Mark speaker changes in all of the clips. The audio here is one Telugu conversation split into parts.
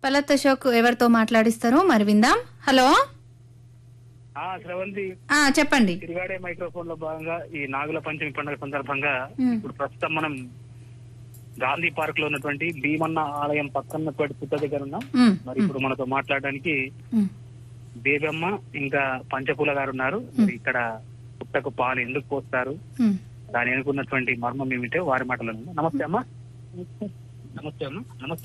Speaker 1: పలత్ అశోక్ ఎవరితో మాట్లాడిస్తారో మరి విందాం హలో
Speaker 2: ఆ శ్రవంతి
Speaker 1: ఆ చెప్పండి
Speaker 2: తిరిగాడే మైక్రోఫోన్ లో భాగంగా ఈ నాగుల పంచమి పండుగ సందర్భంగా
Speaker 1: మ్.
Speaker 2: ఇప్పుడు ప్రస్తుతం మనం గాంధీ పార్క్ లో ఉన్నటువంటి భీమన్న ఆలయం పక్కన్నటువంటి పుట్ట దగ్గర ఉన్నాం
Speaker 1: ఉమ్,
Speaker 2: మరి ఇప్పుడు మనతో మాట్లాడడానికి
Speaker 1: ఉమ్,
Speaker 2: బేబమ్మ ఇంకా పంచపూల గారు ఉన్నారు మరి ఇక్కడ పుట్టకు పాలు ఎందుకు పోస్తారు
Speaker 1: ఉమ్.
Speaker 2: దాని వెనుకున్నటువంటి మర్మం ఏమిటో వారి మాటలు నమస్తే అమ్మా నమస్తే అమ్మా నమస్తే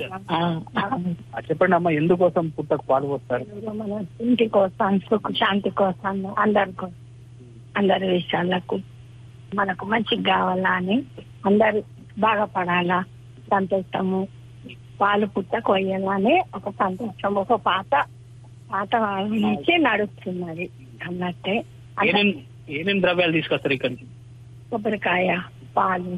Speaker 2: ఆ, చెప్పండి అమ్మా ఎందుకోసం పుట్టకు పాలు పోస్తారు
Speaker 3: మన ఇంటి కోసం సుఖ శాంతి కోసం అందరికి అందరి విషయాలకు మనకు మంచిగా కావాలా అని అందరు బాగుపడాలా సంతోషము పాలు పుట్ట కొయ్యాలని ఒక సంతోషం ఒక పాత పాత వాళ్ళ నుంచి నడుస్తున్నది అన్నట్టే అంటే
Speaker 2: ఏమేం ఏమేం ద్రవ్యాలు తీసుకొస్తారు ఇక్కడికి
Speaker 3: కొబ్బరికాయ పాలు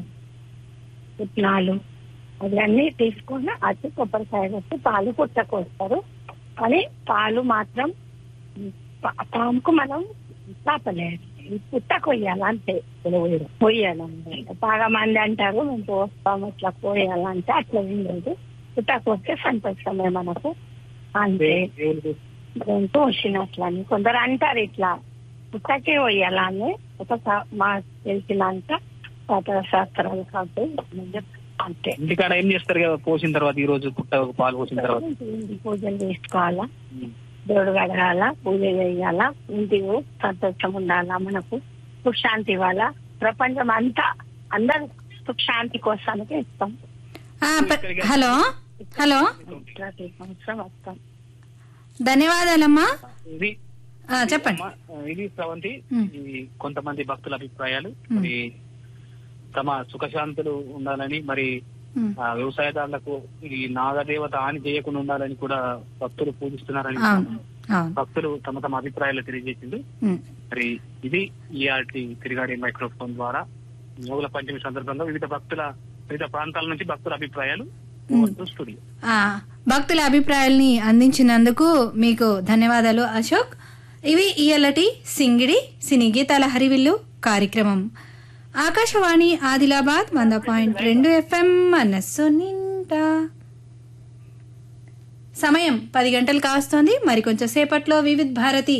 Speaker 3: పుట్నాలు అవన్నీ తీసుకొని వచ్చి కొబ్బరికాయ వచ్చి పాలు పుట్టకొస్తారు కానీ పాలు మాత్రం పా- పాముకు మనం తాపలేదు పుట్ట కొయ్యాలి అంతే పోయాలంటే బాగా మంది అంటారు మేము పోస్తాం ఇట్లా పోయాలంటే అట్లా ఏం లేదు పుట్టకు వస్తే సంతోషమే మనకు అంతే
Speaker 2: దేవునికి
Speaker 3: మేము పోసినట్లని కొందరు అంటారు ఇట్లా పుట్టకే పోయాలని ఒక సా- మాకు తెలిసినంత పాత శాస్త్రాలు కాబట్టి నేను చెప్తాను అంతే
Speaker 2: ఇంటికాడ ఏం చేస్తారు కదా పోసిన తర్వాత ఈ రోజు పుట్ట పాలు పోసిన తర్వాత
Speaker 3: ఇంటి పూజలు చేసుకోవాలా దేవుడు కడగాల పూజ చేయాలా ఇంటికి సంతోషం ఉండాలా మనకు సుఖ శాంతి ఇవ్వాలా ప్రపంచం అంతా అందరు సుఖ శాంతి కోసానికి ఇస్తాం
Speaker 1: ఆ, ప- హలో హలో
Speaker 3: ప్రతి సంవత్సరం వస్తాం
Speaker 1: ధన్యవాదాలమ్మా
Speaker 2: ఇది
Speaker 1: ఆ, చెప్పండి
Speaker 2: అమ్మా, ఇది స్రవంతి
Speaker 1: మ్.
Speaker 2: ఈ కొంతమంది భక్తుల అభిప్రాయాలు
Speaker 1: మ్.
Speaker 2: మరి తమ సుఖశాంతులు ఉండాలని మరి
Speaker 1: ఉమ్,
Speaker 2: ఆ వ్యవసాయదారులకు ఈ నాగదేవత హాని చేయకుండా ఉండాలని కూడా భక్తులు పూజిస్తున్నారని
Speaker 1: అవును అవును
Speaker 2: భక్తులు తమ తమ అభిప్రాయాలు తెలియజేసింది
Speaker 1: ఉమ్.
Speaker 2: మరి ఇది ఈఆర్టీ తిరిగాడే మైక్రోఫోన్ ద్వారా మూల పంచమి సందర్భంగా వివిధ భక్తుల వివిధ ప్రాంతాల నుంచి భక్తుల అభిప్రాయాలు స్టూడియో
Speaker 1: ఆ, భక్తుల అభిప్రాయాల్ని అందించినందుకు మీకు ధన్యవాదాలు అశోక్ ఇవి ఇయలటి సింగిడి సినీ గీతాల హరివిల్లు కార్యక్రమం ఆకాశవాణి ఆదిలాబాద్ వంద పాయింట్ రెండు ఎఫ్ఎం మనస్సు నిండా సమయం పది గంటలు కావస్తోంది మరికొంచెం సేపట్లో వివిధ్ భారతి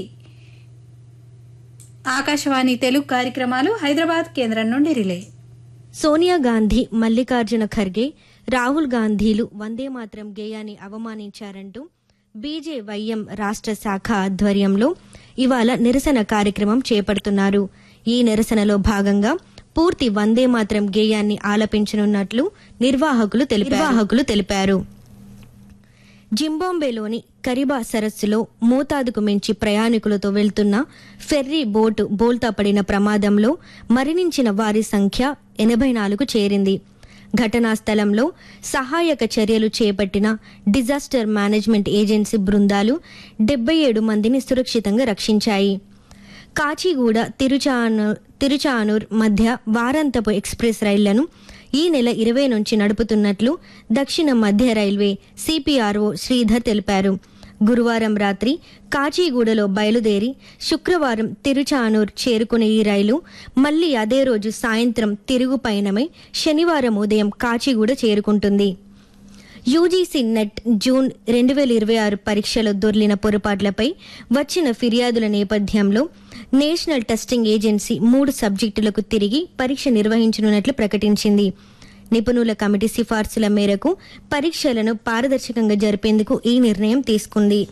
Speaker 1: ఆకాశవాణి తెలుగు కార్యక్రమాలు హైదరాబాద్ కేంద్రం నుండి రిలే
Speaker 4: సోనియా గాంధీ మల్లికార్జున ఖర్గే రాహుల్ గాంధీలు వందే మాత్రం గేయాన్ని అవమానించారంటూ బీజేవైఎం రాష్ట్ర శాఖ ఆధ్వర్యంలో ఇవాళ నిరసన కార్యక్రమం చేపడుతున్నారు ఈ నిరసనలో భాగంగా పూర్తి వందే మాత్రం గేయాన్ని ఆలపించనున్నట్లు నిర్వాహకులు తెలిపారు నిర్వాహకులు తెలిపారు జింబాంబేలోని కరిబా సరస్సులో మోతాదుకు మించి ప్రయాణికులతో వెళ్తున్న ఫెర్రీ బోటు బోల్తా పడిన ప్రమాదంలో మరణించిన వారి సంఖ్య ఎనభై నాలుగు చేరింది ఘటనా స్థలంలో సహాయక చర్యలు చేపట్టిన డిజాస్టర్ మేనేజ్మెంట్ ఏజెన్సీ బృందాలు డెబ్బై ఏడు మందిని సురక్షితంగా రక్షించాయి కాచిగూడ తిరుచానూర్ తిరుచానూర్ మధ్య వారాంతపు ఎక్స్ప్రెస్ రైళ్లను ఈ నెల ఇరవై నుంచి నడుపుతున్నట్లు దక్షిణ మధ్య రైల్వే సిపిఆర్ఓ శ్రీధర్ తెలిపారు గురువారం రాత్రి కాచిగూడలో బయలుదేరి శుక్రవారం తిరుచానూర్ చేరుకునే ఈ రైలు మళ్లీ అదే రోజు సాయంత్రం తిరుగు పయనమై శనివారం ఉదయం కాచిగూడ చేరుకుంటుంది యూజీసీ నెట్ జూన్ రెండు వేల ఇరవై ఆరు పరీక్షలో దొర్లిన పొరపాట్లపై వచ్చిన ఫిర్యాదుల నేపథ్యంలో నేషనల్ టెస్టింగ్ ఏజెన్సీ మూడు సబ్జెక్టులకు తిరిగి పరీక్ష నిర్వహించనున్నట్లు ప్రకటించింది నిపుణుల కమిటీ సిఫార్సుల మేరకు పరీక్షలను పారదర్శకంగా జరిపేందుకు ఈ నిర్ణయం తీసుకుంది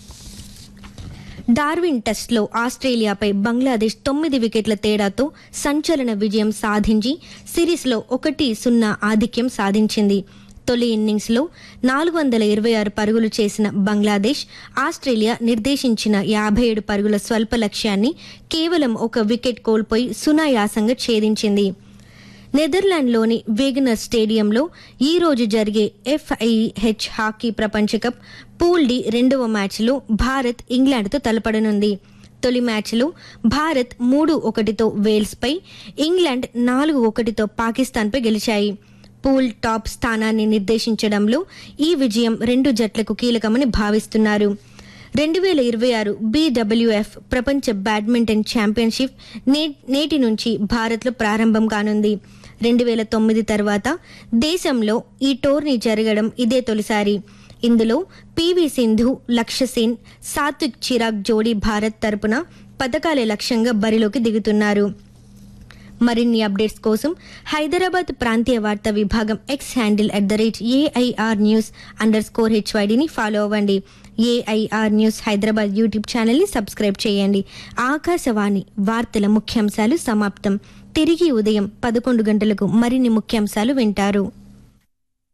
Speaker 4: డార్విన్ టెస్ట్లో ఆస్ట్రేలియాపై బంగ్లాదేశ్ తొమ్మిది వికెట్ల తేడాతో సంచలన విజయం సాధించి సిరీస్లో ఒకటి సున్నా ఆధిక్యం సాధించింది తొలి ఇన్నింగ్స్లో నాలుగు వందల ఇరవై ఆరు పరుగులు చేసిన బంగ్లాదేశ్ ఆస్ట్రేలియా నిర్దేశించిన యాభై ఏడు పరుగుల స్వల్ప లక్ష్యాన్ని కేవలం ఒక వికెట్ కోల్పోయి సునాయాసంగా ఛేదించింది నెదర్లాండ్లోని వేగనర్ స్టేడియంలో ఈ రోజు జరిగే ఎఫ్ఐహెచ్ హాకీ ప్రపంచ కప్ పూల్ డి రెండవ మ్యాచ్లో భారత్ ఇంగ్లాండ్తో తలపడనుంది తొలి మ్యాచ్లో భారత్ మూడు ఒకటితో వేల్స్పై ఇంగ్లాండ్ నాలుగు ఒకటితో పాకిస్తాన్పై గెలిచాయి పూల్ టాప్ స్థానాన్ని నిర్దేశించడంలో ఈ విజయం రెండు జట్లకు కీలకమని భావిస్తున్నారు రెండు వేల ఇరవై ఆరు బీడబ్ల్యూఎఫ్ ప్రపంచ బ్యాడ్మింటన్ ఛాంపియన్షిప్ నే- నేటి నుంచి భారత్లో ప్రారంభం కానుంది రెండు వేల తొమ్మిది తర్వాత దేశంలో ఈ టోర్నీ జరగడం ఇదే తొలిసారి ఇందులో పివి సింధు లక్ష్య సేన్ సాత్విక్ చిరాగ్ జోడీ భారత్ తరపున పథకాలే లక్ష్యంగా బరిలోకి దిగుతున్నారు మరిన్ని అప్డేట్స్ కోసం హైదరాబాద్ ప్రాంతీయ వార్తా విభాగం X handle at the rate AIR news underscore హెచ్వైడిని ఫాలో అవ్వండి ఏఐఆర్ న్యూస్ హైదరాబాద్ యూట్యూబ్ ఛానల్ని సబ్స్క్రైబ్ చేయండి ఆకాశవాణి వార్తల ముఖ్యాంశాలు సమాప్తం తిరిగి ఉదయం పదకొండు గంటలకు మరిన్ని ముఖ్యాంశాలు వింటారు